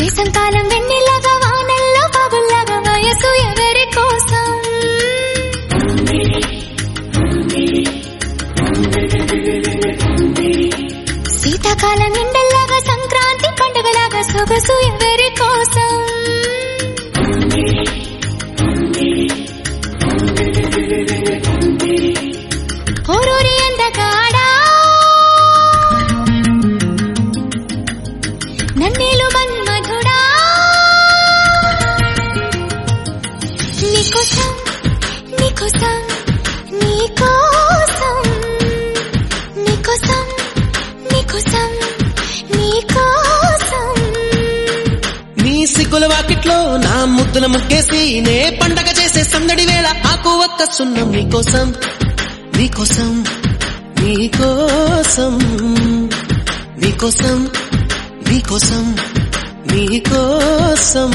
వేసంకాలం వెన్నెల్లగా వానల్లో పగుల్లాగా వయసు ఎవరి కోసం శీతాకాలం ఎండల్లాగా సంక్రాంతి పండుగలాగా సొగసు ఎవరి కోసం ఓరూరి అందగాడా నన్నేలు మన్మధుడా నీకోసం నీకోసం నీకోసం నీకోసం నీకోసం నీకోసం నీ సిగ్గుల వాకిట్లో నా ముద్దుల ముగ్గేసి నే పండగ చేసే సందడి వేళ ఆకు ఒక్క సున్నం నీకోసం నీకోసం నీకోసం నీకోసం నీకోసం నీకోసం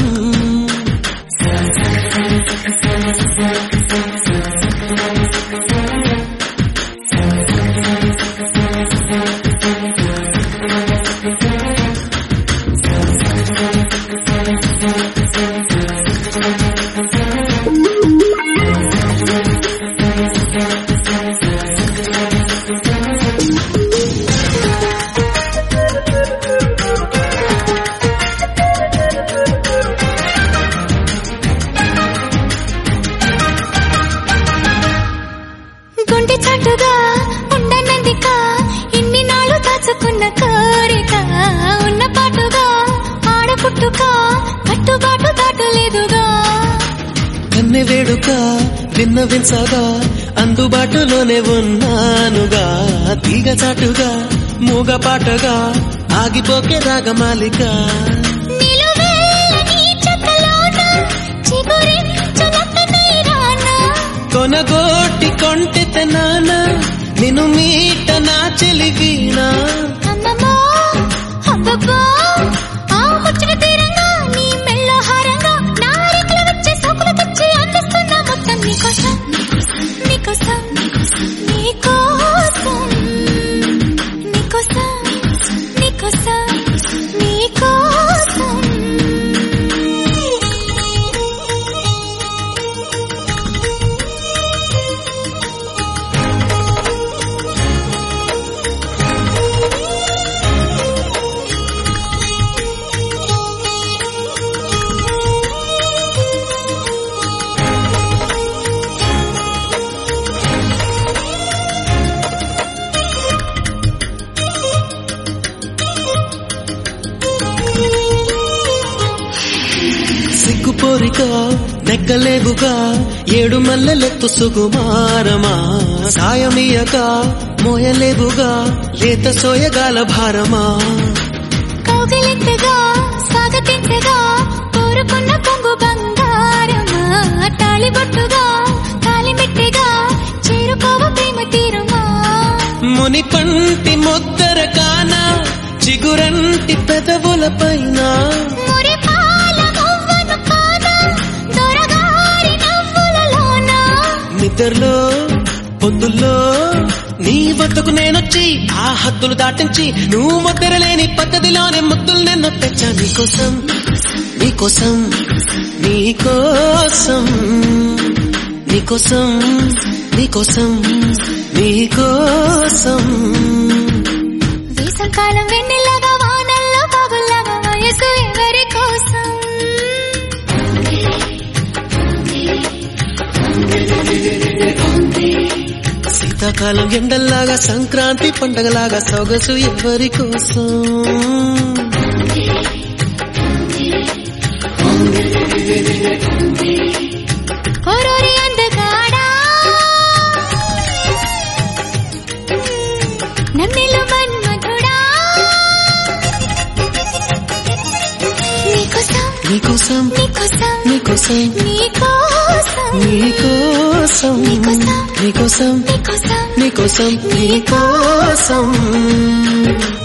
గుండె చాటుగా ఉండనందిక ఇన్ని నాళ్ళు దాచుకున్న కోరిక ఉన్న పాటుగా ఆడపుట్టుక కట్టుబాటు దాటలేదుగా కన్నె వేడుక విన్నవించగా అందుబాటులోనే ఉన్నానుగా తీగ చాటుగా మూగ పాటగా ఆగిపోకే రాగమాలిక నిలువెల్ల నీ చెత్తలోన చిగురించునట్టనే రానా కొనగోటి కొంటె నాన నిన్ను మీట నా చెలివీనా అమ్మమ్మో అబ్బబ్బో ఆ ముచ్చట తీరంగా నీ మెళ్ళ హారంగా నా రెక్కలు వచ్చే సోకులు తెచ్చి అందిస్తున్న మొత్తం నీకోసం నీకోసం నీకోసం నీకోసం నీకోసం నీకోసం సిగ్గుపోరిక నెగ్గలేవుగా ఏడు మల్లెలెత్తు సుకుమారమా సాయమీయక మోయలేవుగా లేత సోయగాల భారమా కౌగిలింతగా స్వాగతించగా కోరుకున్న కొంగు బంగారమా తాళిబొట్టుగా తాలిమెట్టెగా చేరుకోవ ప్రేమ తీరుమా ముని పంటి ముద్దర కాన చిగురంటి పెదవుల పైన మురిపాల మువ్వను కాన దొరగారి నవ్వులలోన నిద్రలో పొద్దుల్లో నీ వద్దకు నేనొచ్చి ఆ హద్దులు దాటించి నువ్వు ముద్దరలేని పద్ధతిలోనే ముద్దులు నిన్ను తెచ్చా నీకోసం నీకోసం నీకోసం నీకోసం నీకోసం నీకోసం వేసంకాలం వెన్నెల్లగా వానల్లో పగుల్లాగా వయసు ఎవరి కోసం శీతాకాలం ఎండల్లాగా సంక్రాంతి పండగలాగా సొగసు ఎవరి కోసం ఓరోరి అందగాడా నన్నిలు మన్మధుడా నీకోసం నీకోసం నీకోసం నీకోసం నీకోసం నీకోసం నీకోసం నీకోసం నీకోసం నీకోసం నీకోసం